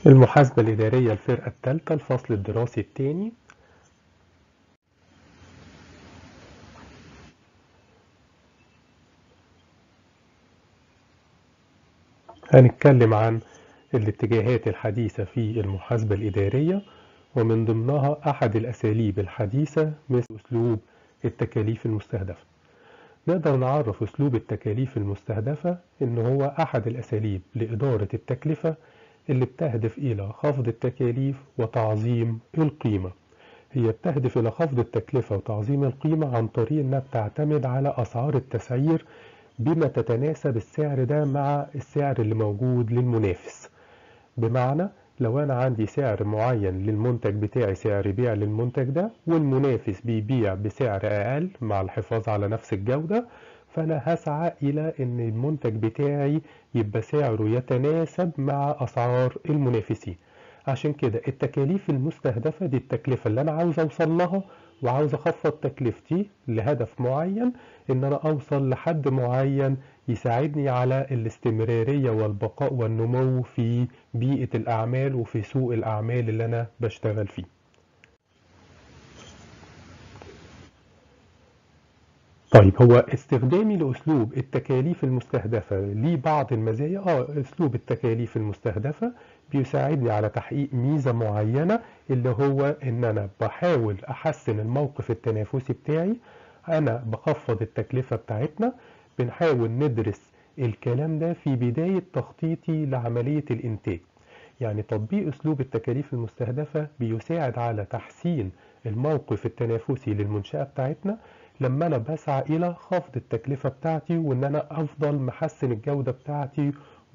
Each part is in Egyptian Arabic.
المحاسبة الإدارية الفرقة الثالثة الفصل الدراسي الثاني هنتكلم عن الاتجاهات الحديثة في المحاسبة الإدارية ومن ضمنها أحد الأساليب الحديثة مثل أسلوب التكاليف المستهدفة نقدر نعرف أسلوب التكاليف المستهدفة إن هو أحد الأساليب لإدارة التكلفة اللي بتهدف إلى خفض التكاليف وتعظيم القيمة هي بتهدف إلى خفض التكلفة وتعظيم القيمة عن طريق إنها بتعتمد على أسعار التسعير بما تتناسب السعر ده مع السعر اللي موجود للمنافس بمعنى لو أنا عندي سعر معين للمنتج بتاعي سعر بيع للمنتج ده والمنافس بيبيع بسعر أقل مع الحفاظ على نفس الجودة فأنا هسعى إلى إن المنتج بتاعي يبقى سعره يتناسب مع أسعار المنافسين عشان كده التكاليف المستهدفة دي التكلفة اللي أنا عاوز أوصل لها وعاوز أخفض تكلفتي لهدف معين إن أنا أوصل لحد معين يساعدني على الاستمرارية والبقاء والنمو في بيئة الأعمال وفي سوق الأعمال اللي أنا بشتغل فيه طيب هو استخدامي لأسلوب التكاليف المستهدفة ليه بعض المزايا اه أسلوب التكاليف المستهدفة بيساعدني على تحقيق ميزة معينة اللي هو إن أنا بحاول أحسن الموقف التنافسي بتاعي أنا بخفض التكلفة بتاعتنا بنحاول ندرس الكلام ده في بداية تخطيطي لعملية الإنتاج يعني تطبيق أسلوب التكاليف المستهدفة بيساعد على تحسين الموقف التنافسي للمنشأة بتاعتنا لما أنا بسعى إلى خفض التكلفة بتاعتي وإن أنا أفضل محسن الجودة بتاعتي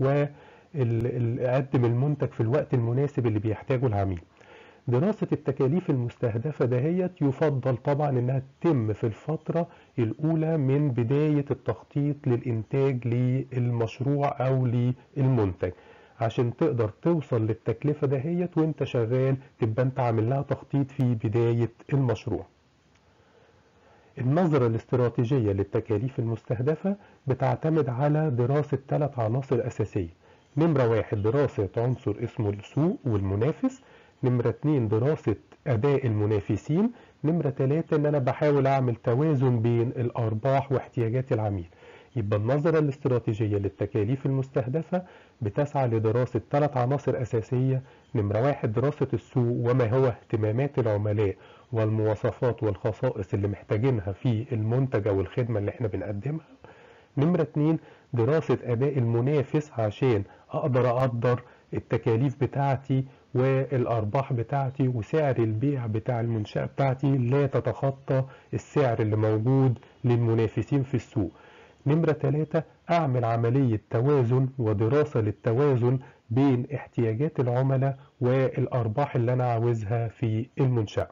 وأقدم المنتج في الوقت المناسب اللي بيحتاجه العميل دراسة التكاليف المستهدفة دهيت يفضل طبعا انها تتم في الفترة الاولى من بداية التخطيط للانتاج للمشروع او للمنتج عشان تقدر توصل للتكلفة دهيت وانت شغال تبقى انت عامل لها تخطيط في بداية المشروع النظرة الاستراتيجية للتكاليف المستهدفة بتعتمد على دراسة ثلاث عناصر أساسية نمرة واحد دراسة عنصر اسمه السوق والمنافس نمرة اتنين دراسة أداء المنافسين نمرة تلاتة إن أنا بحاول أعمل توازن بين الأرباح واحتياجات العميل يبقى النظرة الاستراتيجية للتكاليف المستهدفة بتسعى لدراسة ثلاث عناصر أساسية نمرة واحد دراسة السوق وما هو اهتمامات العملاء والمواصفات والخصائص اللي محتاجينها في المنتج أو الخدمة اللي احنا بنقدمها نمرة اتنين دراسة أداء المنافس عشان أقدر أقدر التكاليف بتاعتي والأرباح بتاعتي وسعر البيع بتاع المنشأة بتاعتي لا تتخطى السعر اللي موجود للمنافسين في السوق نمرة ثلاثة أعمل عملية توازن ودراسة للتوازن بين احتياجات العملاء والأرباح اللي أنا عاوزها في المنشأة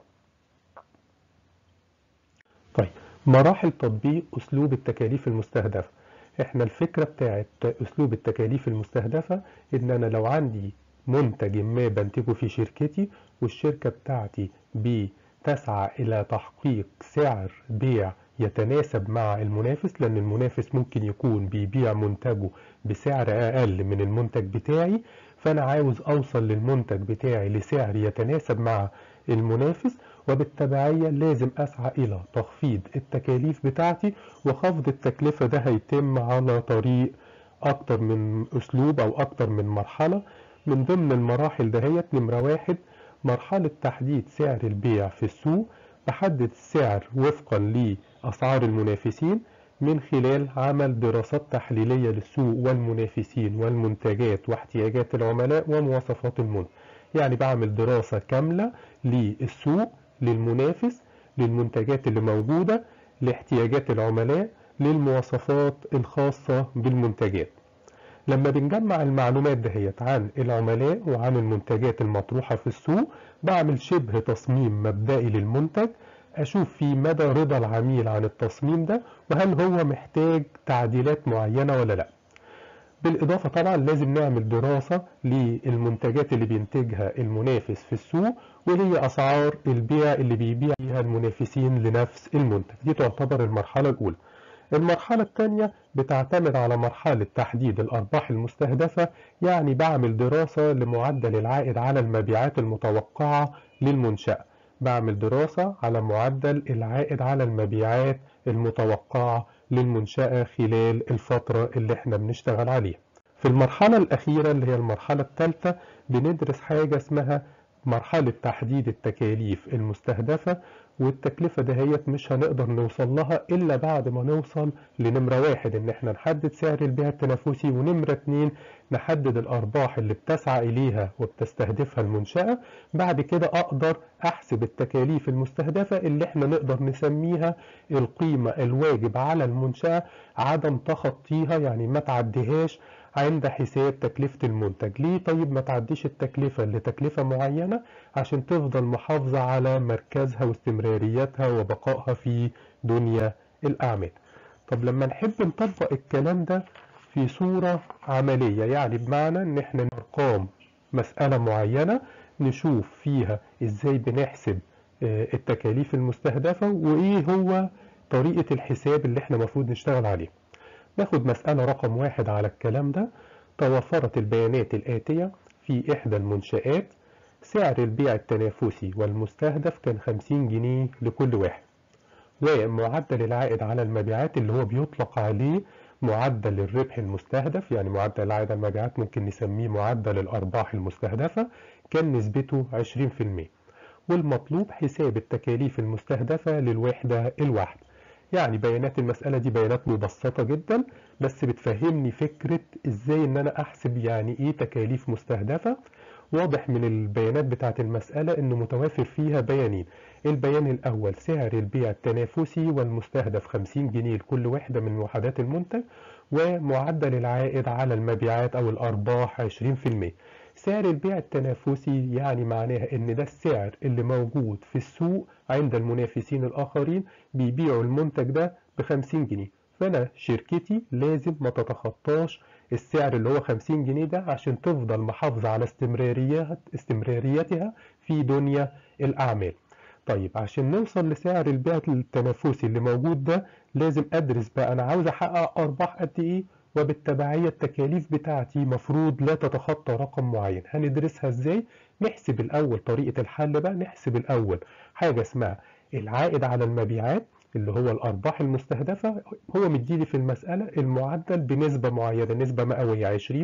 طيب مراحل تطبيق أسلوب التكاليف المستهدفة احنا الفكرة بتاعت أسلوب التكاليف المستهدفة إن أنا لو عندي منتج ما بنتجه في شركتي والشركة بتاعتي بتسعى إلى تحقيق سعر بيع يتناسب مع المنافس لأن المنافس ممكن يكون بيبيع منتجه بسعر أقل من المنتج بتاعي فأنا عاوز أوصل للمنتج بتاعي لسعر يتناسب مع المنافس وبالتبعية لازم أسعى إلى تخفيض التكاليف بتاعتي وخفض التكلفة ده هيتم على طريق أكتر من أسلوب أو أكتر من مرحلة من ضمن المراحل دهيت نمرة واحد مرحلة تحديد سعر البيع في السوق بحدد السعر وفقا لأسعار المنافسين من خلال عمل دراسات تحليلية للسوق والمنافسين والمنتجات واحتياجات العملاء ومواصفات المنتج يعني بعمل دراسة كاملة للسوق للمنافس للمنتجات اللي موجودة لاحتياجات العملاء للمواصفات الخاصة بالمنتجات لما بنجمع المعلومات دهيت عن العملاء وعن المنتجات المطروحة في السوق بعمل شبه تصميم مبدئي للمنتج أشوف في مدى رضا العميل عن التصميم ده وهل هو محتاج تعديلات معينة ولا لأ بالإضافة طبعا لازم نعمل دراسة للمنتجات اللي بينتجها المنافس في السوق وهي أسعار البيع اللي بيبيع بيها المنافسين لنفس المنتج دي تعتبر المرحلة الأولى المرحلة الثانية بتعتمد على مرحلة تحديد الأرباح المستهدفة يعني بعمل دراسة لمعدل العائد على المبيعات المتوقعة للمنشأة بعمل دراسة على معدل العائد على المبيعات المتوقعة للمنشأة خلال الفترة اللي احنا بنشتغل عليها في المرحلة الأخيرة اللي هي المرحلة الثالثة بندرس حاجة اسمها مرحلة تحديد التكاليف المستهدفة والتكلفة دهيت مش هنقدر نوصل لها إلا بعد ما نوصل لنمرة واحد إن احنا نحدد سعر البيع التنافسي ونمرة اتنين نحدد الأرباح اللي بتسعى إليها وبتستهدفها المنشأة بعد كده أقدر أحسب التكاليف المستهدفة اللي احنا نقدر نسميها القيمة الواجب على المنشأة عدم تخطيها يعني ما تعديهاش عند حساب تكلفة المنتج ليه طيب ما تعديش التكلفة لتكلفة معينة عشان تفضل محافظة على مركزها واستمراريتها وبقائها في دنيا الأعمال طب لما نحب نطبق الكلام ده في صورة عملية يعني بمعنى ان احنا ارقام مسألة معينة نشوف فيها ازاي بنحسب التكاليف المستهدفة وايه هو طريقة الحساب اللي احنا المفروض نشتغل عليه ناخد مسألة رقم واحد على الكلام ده توفرت البيانات الآتية في إحدى المنشآت سعر البيع التنافسي والمستهدف كان 50 جنيه لكل واحد ومعدل العائد على المبيعات اللي هو بيطلق عليه معدل الربح المستهدف يعني معدل العائد على المبيعات ممكن نسميه معدل الأرباح المستهدفة كان نسبته 20% والمطلوب حساب التكاليف المستهدفة للوحدة الواحدة يعني بيانات المسألة دي بيانات مبسطة جدا بس بتفهمني فكرة ازاي ان انا احسب يعني ايه تكاليف مستهدفة واضح من البيانات بتاعت المسألة انه متوافر فيها بيانين البيان الاول سعر البيع التنافسي والمستهدف 50 جنيه لكل واحدة من وحدات المنتج ومعدل العائد على المبيعات او الارباح 20% سعر البيع التنافسي يعني معناها ان ده السعر اللي موجود في السوق عند المنافسين الاخرين بيبيعوا المنتج ده ب 50 جنيه فانا شركتي لازم ما تتخطاش السعر اللي هو 50 جنيه ده عشان تفضل محافظة على استمراريات استمراريتها في دنيا الاعمال طيب عشان نوصل لسعر البيع التنافسي اللي موجود ده لازم ادرس بقى انا عاوز احقق ارباح قد ايه وبالتبعية التكاليف بتاعتي مفروض لا تتخطى رقم معين هندرسها ازاي نحسب الاول طريقة الحل بقى نحسب الاول حاجة اسمها العائد على المبيعات اللي هو الارباح المستهدفة هو مديلي في المسألة المعدل بنسبة معينة نسبة مئوية 20%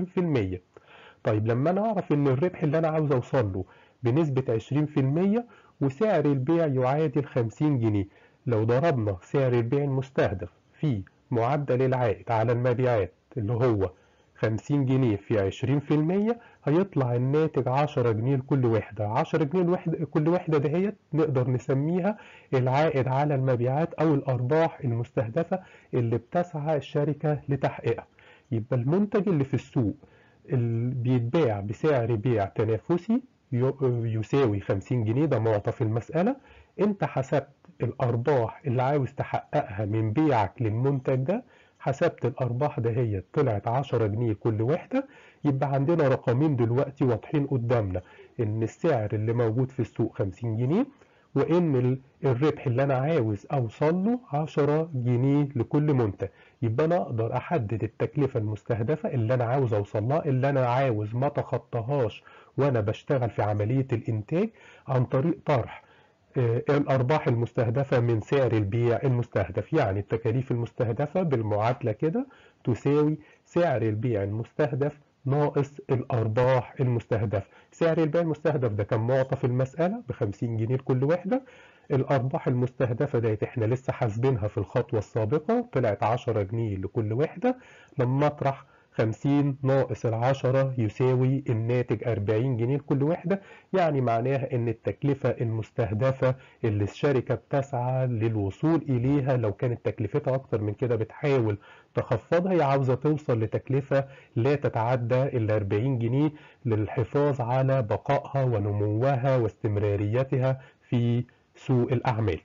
طيب لما انا اعرف ان الربح اللي انا عاوز اوصل له بنسبة 20% وسعر البيع يعادل 50 جنيه لو ضربنا سعر البيع المستهدف في معدل العائد على المبيعات اللي هو 50 جنيه في 20% هيطلع الناتج 10 جنيه لكل وحدة 10 جنيه الوحدة كل وحدة دهيت نقدر نسميها العائد على المبيعات أو الأرباح المستهدفة اللي بتسعى الشركة لتحقيقها يبقى المنتج اللي في السوق اللي بيتباع بسعر بيع تنافسي يساوي 50 جنيه ده معطى في المسألة انت حسبت الأرباح اللي عاوز تحققها من بيعك للمنتج ده حسبت الأرباح ده هي طلعت 10 جنيه كل وحدة يبقى عندنا رقمين دلوقتي واضحين قدامنا إن السعر اللي موجود في السوق 50 جنيه وإن الربح اللي أنا عاوز أوصل له 10 جنيه لكل منتج يبقى أنا أقدر أحدد التكلفة المستهدفة اللي أنا عاوز أوصل لها اللي أنا عاوز ما تخطاهاش وأنا بشتغل في عملية الإنتاج عن طريق طرح الأرباح المستهدفة من سعر البيع المستهدف يعني التكاليف المستهدفة بالمعادلة كده تساوي سعر البيع المستهدف ناقص الأرباح المستهدفة سعر البيع المستهدف ده كان معطى في المسألة بخمسين جنيه لكل وحدة الأرباح المستهدفة ديت احنا لسه حاسبينها في الخطوة السابقة طلعت عشرة جنيه لكل وحدة لما اطرح 50 ناقص العشرة يساوي الناتج 40 جنيه لكل وحدة يعني معناها ان التكلفة المستهدفة اللي الشركة بتسعى للوصول اليها لو كانت تكلفتها اكتر من كده بتحاول تخفضها هي عاوزة توصل لتكلفة لا تتعدى ال 40 جنيه للحفاظ على بقائها ونموها واستمراريتها في سوق الأعمال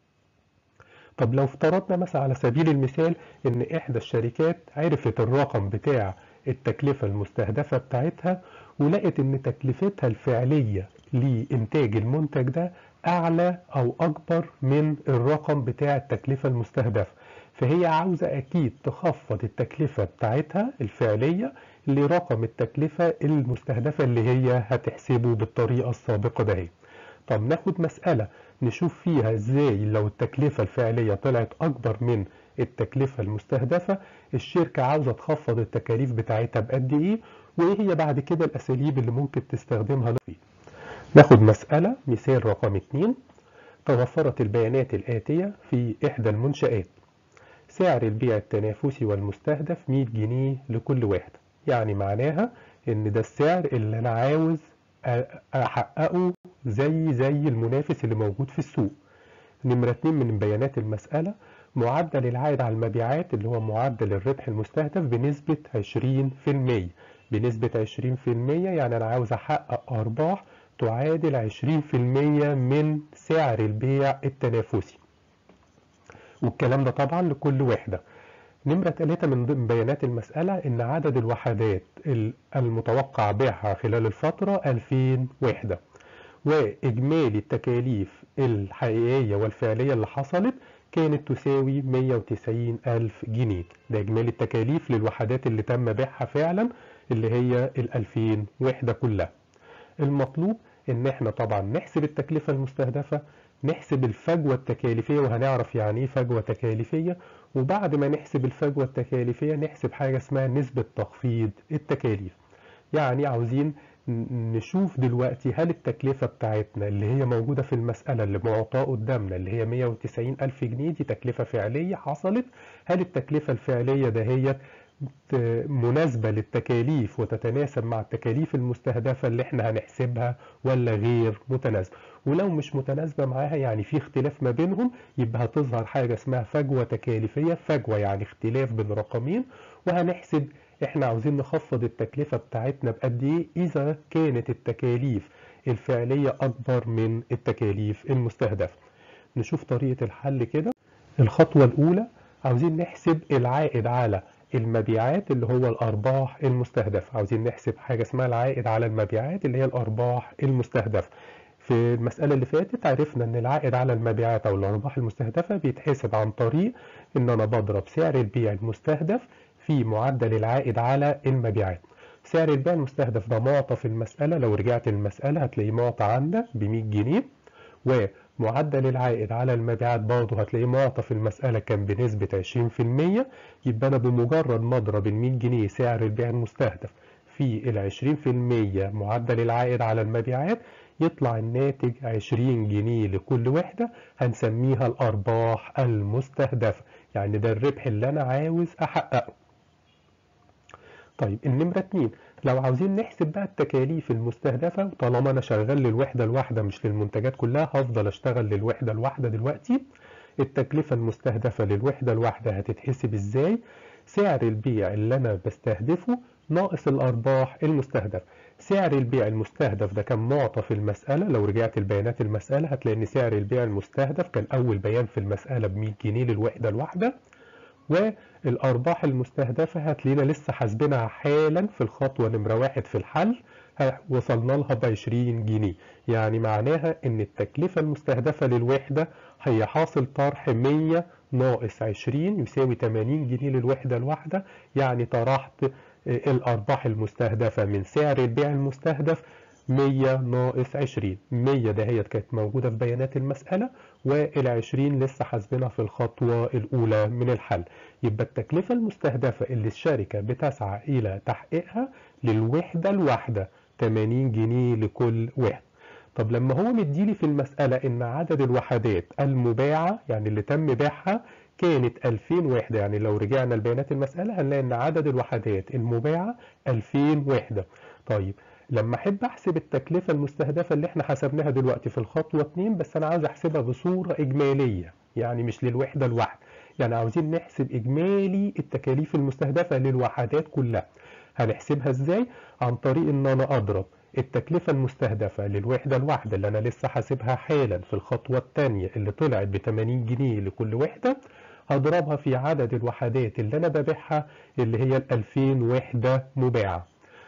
طب لو افترضنا مثلا على سبيل المثال ان احدى الشركات عرفت الرقم بتاع التكلفة المستهدفة بتاعتها ولقت ان تكلفتها الفعلية لإنتاج المنتج ده أعلى أو أكبر من الرقم بتاع التكلفة المستهدفة فهي عاوزة أكيد تخفض التكلفة بتاعتها الفعلية لرقم التكلفة المستهدفة اللي هي هتحسبه بالطريقة السابقة ده طب ناخد مسألة نشوف فيها ازاي لو التكلفة الفعلية طلعت أكبر من التكلفة المستهدفة الشركة عاوزة تخفض التكاليف بتاعتها بقد إيه وإيه هي بعد كده الأساليب اللي ممكن تستخدمها فيه ناخد مسألة مثال رقم 2 توفرت البيانات الآتية في إحدى المنشآت سعر البيع التنافسي والمستهدف 100 جنيه لكل واحد يعني معناها إن ده السعر اللي أنا عاوز أحققه زي زي المنافس اللي موجود في السوق نمرة 2 من بيانات المسألة معدل العائد على المبيعات اللي هو معدل الربح المستهدف بنسبة 20% بنسبة 20% يعني أنا عاوز أحقق أرباح تعادل 20% من سعر البيع التنافسي والكلام ده طبعا لكل وحدة نمرة ثلاثة من ضمن بيانات المسألة إن عدد الوحدات المتوقع بيعها خلال الفترة 2000 وحدة وإجمالي التكاليف الحقيقية والفعلية اللي حصلت كانت تساوي 190 ألف جنيه ده إجمالي التكاليف للوحدات اللي تم بيعها فعلا اللي هي ال 2000 وحدة كلها المطلوب إن إحنا طبعا نحسب التكلفة المستهدفة نحسب الفجوة التكاليفية وهنعرف يعني إيه فجوة تكاليفية وبعد ما نحسب الفجوة التكاليفية نحسب حاجة اسمها نسبة تخفيض التكاليف يعني عاوزين نشوف دلوقتي هل التكلفة بتاعتنا اللي هي موجودة في المسألة اللي معطاة قدامنا اللي هي 190 ألف جنيه دي تكلفة فعلية حصلت هل التكلفة الفعلية دهيت مناسبة للتكاليف وتتناسب مع التكاليف المستهدفة اللي احنا هنحسبها ولا غير متناسبة ولو مش متناسبة معاها يعني في اختلاف ما بينهم يبقى هتظهر حاجة اسمها فجوة تكاليفية فجوة يعني اختلاف بين رقمين وهنحسب احنا عاوزين نخفض التكلفة بتاعتنا بقد ايه اذا كانت التكاليف الفعلية اكبر من التكاليف المستهدفة نشوف طريقة الحل كده الخطوة الاولى عاوزين نحسب العائد على المبيعات اللي هو الارباح المستهدفة عاوزين نحسب حاجة اسمها العائد على المبيعات اللي هي الارباح المستهدفة في المسألة اللي فاتت عرفنا ان العائد على المبيعات او الارباح المستهدفة بيتحسب عن طريق ان انا بضرب سعر البيع المستهدف في معدل العائد على المبيعات سعر البيع المستهدف ده معطى في المسألة لو رجعت المسألة هتلاقيه معطى عندك ب 100 جنيه ومعدل العائد على المبيعات برضه هتلاقيه معطى في المسألة كان بنسبة 20% يبقى أنا بمجرد ما أضرب ال 100 جنيه سعر البيع المستهدف في ال 20% معدل العائد على المبيعات يطلع الناتج 20 جنيه لكل وحدة هنسميها الأرباح المستهدفة يعني ده الربح اللي أنا عاوز أحققه طيب النمرة 2 لو عاوزين نحسب بقى التكاليف المستهدفة طالما أنا شغال للوحدة الواحدة مش للمنتجات كلها هفضل أشتغل للوحدة الواحدة دلوقتي التكلفة المستهدفة للوحدة الواحدة هتتحسب إزاي سعر البيع اللي أنا بستهدفه ناقص الأرباح المستهدف سعر البيع المستهدف ده كان معطى في المسألة لو رجعت البيانات المسألة هتلاقي إن سعر البيع المستهدف كان أول بيان في المسألة ب 100 جنيه للوحدة الواحدة والأرباح المستهدفة هتلاقينا لسه حاسبينها حالا في الخطوة نمرة واحد في الحل وصلنا لها ب 20 جنيه يعني معناها إن التكلفة المستهدفة للوحدة هي حاصل طرح 100 ناقص 20 يساوي 80 جنيه للوحدة الواحدة يعني طرحت الأرباح المستهدفة من سعر البيع المستهدف 100 ناقص 20 100 دهيت كانت موجودة في بيانات المسألة وال20 لسه حاسبينها في الخطوة الأولى من الحل يبقى التكلفة المستهدفة اللي الشركة بتسعى إلى تحقيقها للوحدة الواحدة 80 جنيه لكل وحدة طب لما هو مديلي في المسألة إن عدد الوحدات المباعة يعني اللي تم بيعها كانت 2000 وحدة يعني لو رجعنا لبيانات المسألة هنلاقي إن عدد الوحدات المباعة 2000 وحدة طيب لما احب احسب التكلفة المستهدفة اللي احنا حسبناها دلوقتي في الخطوة 2 بس انا عاوز احسبها بصورة اجمالية يعني مش للوحدة الواحدة يعني عاوزين نحسب اجمالي التكاليف المستهدفة للوحدات كلها هنحسبها ازاي عن طريق ان انا اضرب التكلفة المستهدفة للوحدة الواحدة اللي انا لسه حاسبها حالا في الخطوة الثانية اللي طلعت ب 80 جنيه لكل وحدة هضربها في عدد الوحدات اللي انا ببيعها اللي هي ال 2000 وحدة مباعة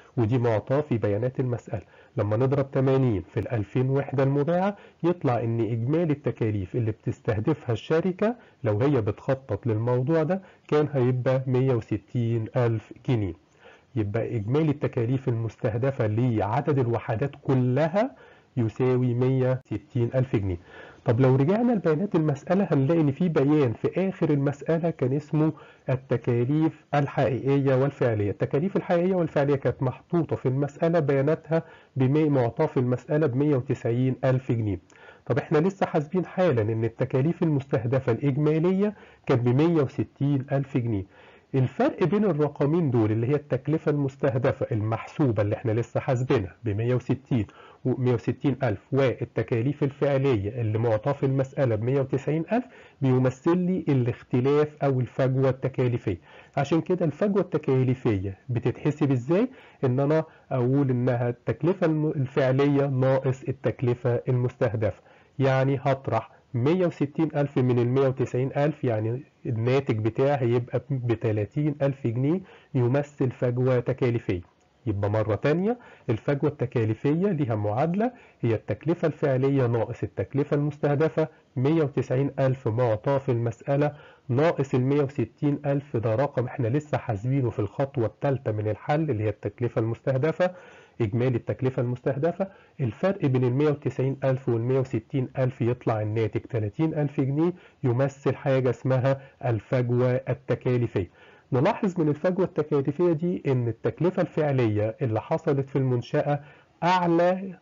ودي معطاة في بيانات المسألة لما نضرب 80 في ال 2000 وحدة المباعة يطلع ان اجمالي التكاليف اللي بتستهدفها الشركة لو هي بتخطط للموضوع ده كان هيبقى 160 ألف جنيه يبقى اجمالي التكاليف المستهدفة لعدد الوحدات كلها يساوي 160 ألف جنيه طب لو رجعنا لبيانات المسألة هنلاقي إن في بيان في آخر المسألة كان اسمه التكاليف الحقيقية والفعلية التكاليف الحقيقية والفعلية كانت محطوطة في المسألة بياناتها معطاة في المسألة ب 190 ألف جنيه طب احنا لسه حاسبين حالا ان التكاليف المستهدفة الإجمالية كانت ب 160 ألف جنيه الفرق بين الرقمين دول اللي هي التكلفة المستهدفة المحسوبة اللي احنا لسه حاسبينها ب 160 و 160 ألف والتكاليف الفعلية اللي معطاة في المسألة ب 190 ألف بيمثل لي الاختلاف أو الفجوة التكاليفية عشان كده الفجوة التكاليفية بتتحسب ازاي؟ ان انا اقول انها التكلفة الفعلية ناقص التكلفة المستهدفة يعني هطرح 160 ألف من ال 190 ألف يعني الناتج بتاعي هيبقى ب 30 ألف جنيه يمثل فجوة تكاليفية يبقى مرة تانية الفجوة التكاليفية ليها معادلة هي التكلفة الفعلية ناقص التكلفة المستهدفة 190 ألف معطاة في المسألة ناقص ال 160 ألف ده رقم احنا لسه حاسبينه في الخطوة الثالثة من الحل اللي هي التكلفة المستهدفة إجمالي التكلفة المستهدفة الفرق بين ال 190 ألف وال 160 ألف يطلع الناتج 30 ألف جنيه يمثل حاجة اسمها الفجوة التكاليفية نلاحظ من الفجوة التكاليفية دي إن التكلفة الفعلية اللي حصلت في المنشأة أعلى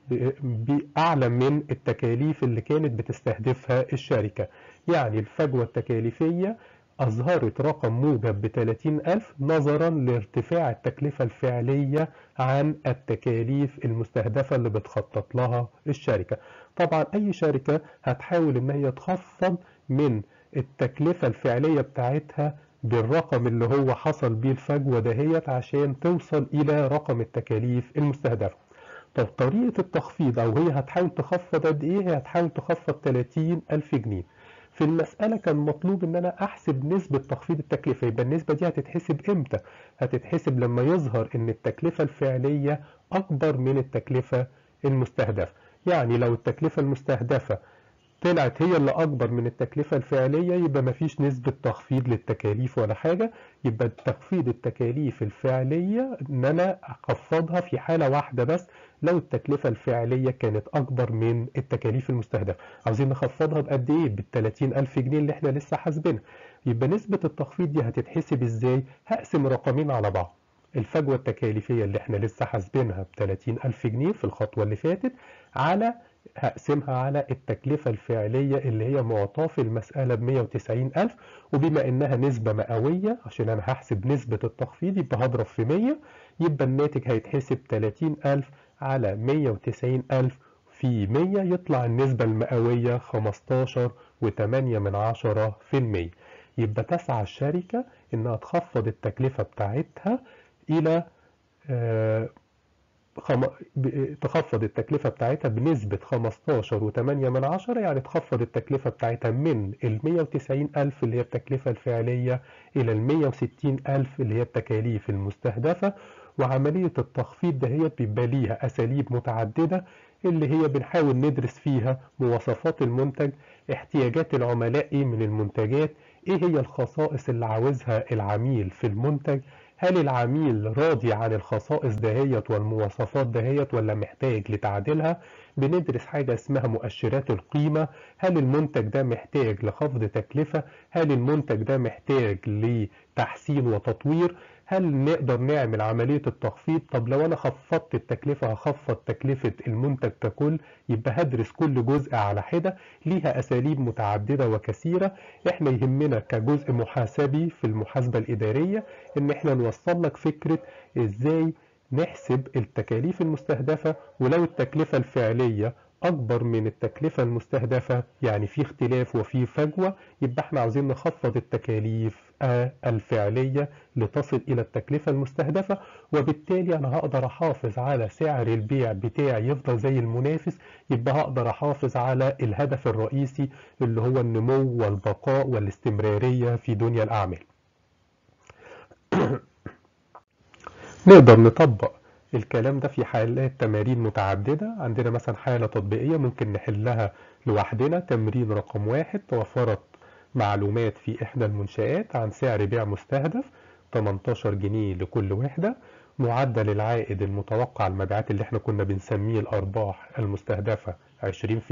أعلى من التكاليف اللي كانت بتستهدفها الشركة يعني الفجوة التكاليفية أظهرت رقم موجب ب 30 ألف نظرا لارتفاع التكلفة الفعلية عن التكاليف المستهدفة اللي بتخطط لها الشركة طبعا أي شركة هتحاول إن هي تخفض من التكلفة الفعلية بتاعتها بالرقم اللي هو حصل بيه الفجوة دهيت عشان توصل إلى رقم التكاليف المستهدفة طب طريقة التخفيض أو هي هتحاول تخفض قد إيه؟ هي هتحاول تخفض 30 ألف جنيه في المسألة كان مطلوب إن أنا أحسب نسبة تخفيض التكلفة يبقى النسبة دي هتتحسب إمتى؟ هتتحسب لما يظهر إن التكلفة الفعلية أكبر من التكلفة المستهدفة يعني لو التكلفة المستهدفة طلعت هي اللي أكبر من التكلفة الفعلية يبقى مفيش نسبة تخفيض للتكاليف ولا حاجة يبقى تخفيض التكاليف الفعلية إن أنا أخفضها في حالة واحدة بس لو التكلفة الفعلية كانت أكبر من التكاليف المستهدفة عاوزين نخفضها بقد إيه؟ بالتلاتين ألف جنيه اللي إحنا لسه حاسبينها يبقى نسبة التخفيض دي هتتحسب إزاي؟ هقسم رقمين على بعض الفجوة التكاليفية اللي إحنا لسه حاسبينها بتلاتين ألف جنيه في الخطوة اللي فاتت على هقسمها على التكلفة الفعلية اللي هي معطاة في المسألة ب 190 ألف وبما إنها نسبة مئوية عشان أنا هحسب نسبة التخفيض يبقى هضرب في 100 يبقى الناتج هيتحسب 30 ألف على 190 ألف في 100 يطلع النسبة المئوية 15 و8 من عشرة في المية يبقى تسعى الشركة إنها تخفض التكلفة بتاعتها إلى آه خم... تخفض التكلفة بتاعتها بنسبة 15 و8 من عشرة يعني تخفض التكلفة بتاعتها من ال 190 ألف اللي هي التكلفة الفعلية إلى ال 160 ألف اللي هي التكاليف المستهدفة وعملية التخفيض دهيت بيبقى ليها أساليب متعددة اللي هي بنحاول ندرس فيها مواصفات المنتج احتياجات العملاء ايه من المنتجات ايه هي الخصائص اللي عاوزها العميل في المنتج هل العميل راضي عن الخصائص دهيت والمواصفات دهيت ولا محتاج لتعديلها بندرس حاجة اسمها مؤشرات القيمة هل المنتج ده محتاج لخفض تكلفة هل المنتج ده محتاج لتحسين وتطوير هل نقدر نعمل عملية التخفيض طب لو أنا خفضت التكلفة هخفض تكلفة المنتج ككل يبقى هدرس كل جزء على حدة ليها أساليب متعددة وكثيرة إحنا يهمنا كجزء محاسبي في المحاسبة الإدارية إن إحنا نوصل لك فكرة إزاي نحسب التكاليف المستهدفة ولو التكلفة الفعلية أكبر من التكلفة المستهدفة يعني في اختلاف وفي فجوة يبقى احنا عاوزين نخفض التكاليف الفعلية لتصل إلى التكلفة المستهدفة وبالتالي أنا هقدر أحافظ على سعر البيع بتاعي يفضل زي المنافس يبقى هقدر أحافظ على الهدف الرئيسي اللي هو النمو والبقاء والاستمرارية في دنيا الأعمال نقدر نطبق الكلام ده في حالات تمارين متعددة عندنا مثلا حالة تطبيقية ممكن نحلها لوحدنا تمرين رقم واحد توفرت معلومات في إحدى المنشآت عن سعر بيع مستهدف 18 جنيه لكل وحدة معدل العائد المتوقع المبيعات اللي احنا كنا بنسميه الأرباح المستهدفة 20%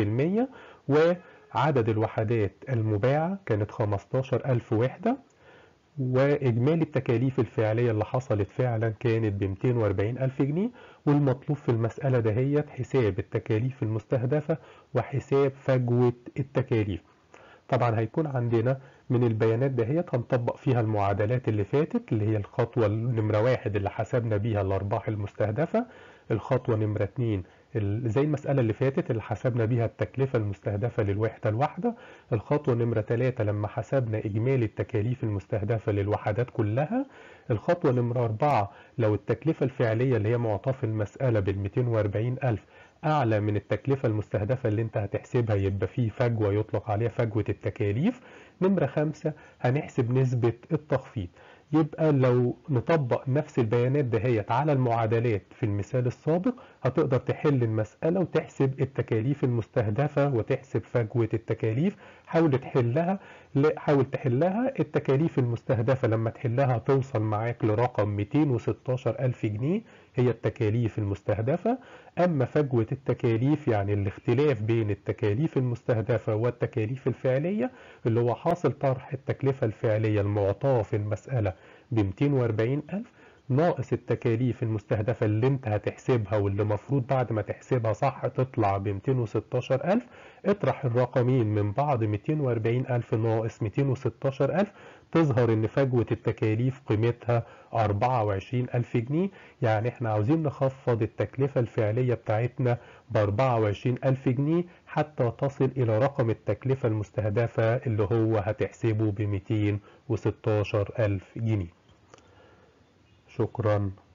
وعدد الوحدات المباعة كانت 15000 وحدة وإجمالي التكاليف الفعلية اللي حصلت فعلا كانت ب 240 ألف جنيه والمطلوب في المسألة دهيت حساب التكاليف المستهدفة وحساب فجوة التكاليف طبعا هيكون عندنا من البيانات دهيت هنطبق فيها المعادلات اللي فاتت اللي هي الخطوة نمرة واحد اللي حسبنا بيها الأرباح المستهدفة الخطوة نمرة اتنين زي المسألة اللي فاتت اللي حسبنا بيها التكلفة المستهدفة للوحدة الواحدة الخطوة نمرة 3 لما حسبنا إجمالي التكاليف المستهدفة للوحدات كلها الخطوة نمرة 4 لو التكلفة الفعلية اللي هي معطاة في المسألة بال 240 ألف أعلى من التكلفة المستهدفة اللي أنت هتحسبها يبقى فيه فجوة يطلق عليها فجوة التكاليف نمرة 5 هنحسب نسبة التخفيض يبقى لو نطبق نفس البيانات دهيت على المعادلات في المثال السابق هتقدر تحل المسألة وتحسب التكاليف المستهدفة وتحسب فجوة التكاليف حاول تحلها حاول تحلها التكاليف المستهدفة لما تحلها توصل معاك لرقم 216 ألف جنيه هي التكاليف المستهدفة أما فجوة التكاليف يعني الاختلاف بين التكاليف المستهدفة والتكاليف الفعلية اللي هو حاصل طرح التكلفة الفعلية المعطاة في المسألة ب 240 ألف ناقص التكاليف المستهدفة اللي انت هتحسبها واللي مفروض بعد ما تحسبها صح تطلع ب 216 ألف اطرح الرقمين من بعض 240 ألف ناقص 216 ألف تظهر ان فجوة التكاليف قيمتها 24 ألف جنيه يعني احنا عاوزين نخفض التكلفة الفعلية بتاعتنا ب 24 ألف جنيه حتى تصل إلى رقم التكلفة المستهدفة اللي هو هتحسبه ب 216 ألف جنيه شكرا